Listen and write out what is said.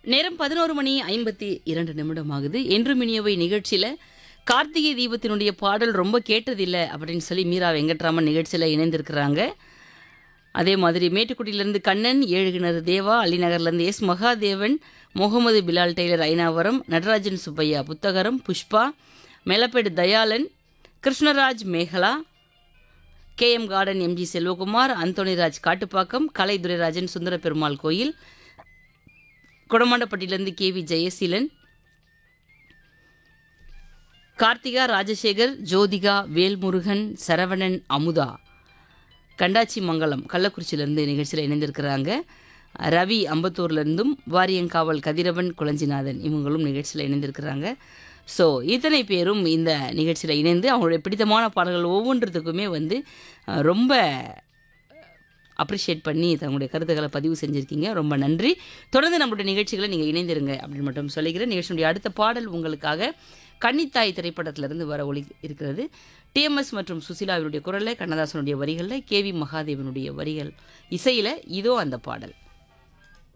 நேரம் பதினோரு மணி ஐம்பத்தி இரண்டு நிமிடம் ஆகுது என்றும் இனியவை நிகழ்ச்சியில் கார்த்திகை தீபத்தினுடைய பாடல் ரொம்ப கேட்டதில்லை அப்படின்னு சொல்லி மீரா வெங்கட்ராமன் நிகழ்ச்சியில் இணைந்திருக்கிறாங்க அதே மாதிரி மேட்டுக்குடியிலேருந்து கண்ணன் ஏழுகிணறு தேவா அலிநகர்லேருந்து S Mahadevan Mohammed Bilal tailor Ayanavaram Natarajan Subbaiah Puthagaram Pushpa Melappedu Dayalan Krishnaraj Megala K M garden MG Selvakumar Anthonyraj Kattupakkam Kalai Durairajan Sundara Perumal Koil குடமாண்டப்பட்டியிலேருந்து K V Jayaseelan Karthika Rajasekar Jyothika Velmurugan Saravanan Amutha Kandachimangalam கள்ளக்குறிச்சியிலேருந்து நிகழ்ச்சியில் இணைந்திருக்கிறாங்க ரவி அம்பத்தூர்லேருந்தும் வாரியங்காவல் கதிரவன் குளஞ்சிநாதன் இவங்களும் நிகழ்ச்சியில் இணைந்திருக்கிறாங்க ஸோ இத்தனை பேரும் இந்த நிகழ்ச்சியில் இணைந்து அவங்களுடைய பிடித்தமான பாடல்கள் ஒவ்வொன்றத்துக்குமே வந்து அஹ், ரொம்ப அப்ரிஷியேட் பண்ணி தங்களுடைய கருத்துக்களை பதிவு செஞ்சுருக்கீங்க ரொம்ப நன்றி தொடர்ந்து நம்மளுடைய நிகழ்ச்சிகளை நீங்கள் இணைந்திருங்க அப்படின்னு மட்டும் சொல்லிக்கிறேன் நிகழ்ச்சியுடைய அடுத்த பாடல் உங்களுக்காக கன்னித்தாய் திரைப்படத்திலிருந்து வர ஒளி இருக்கிறது டிஎம்எஸ் மற்றும் சுசிலாவினுடைய குரலில் கண்ணதாசனுடைய வரிகளில் கேவி மகாதேவனுடைய வரிகள் இசையில் இதோ அந்த பாடல்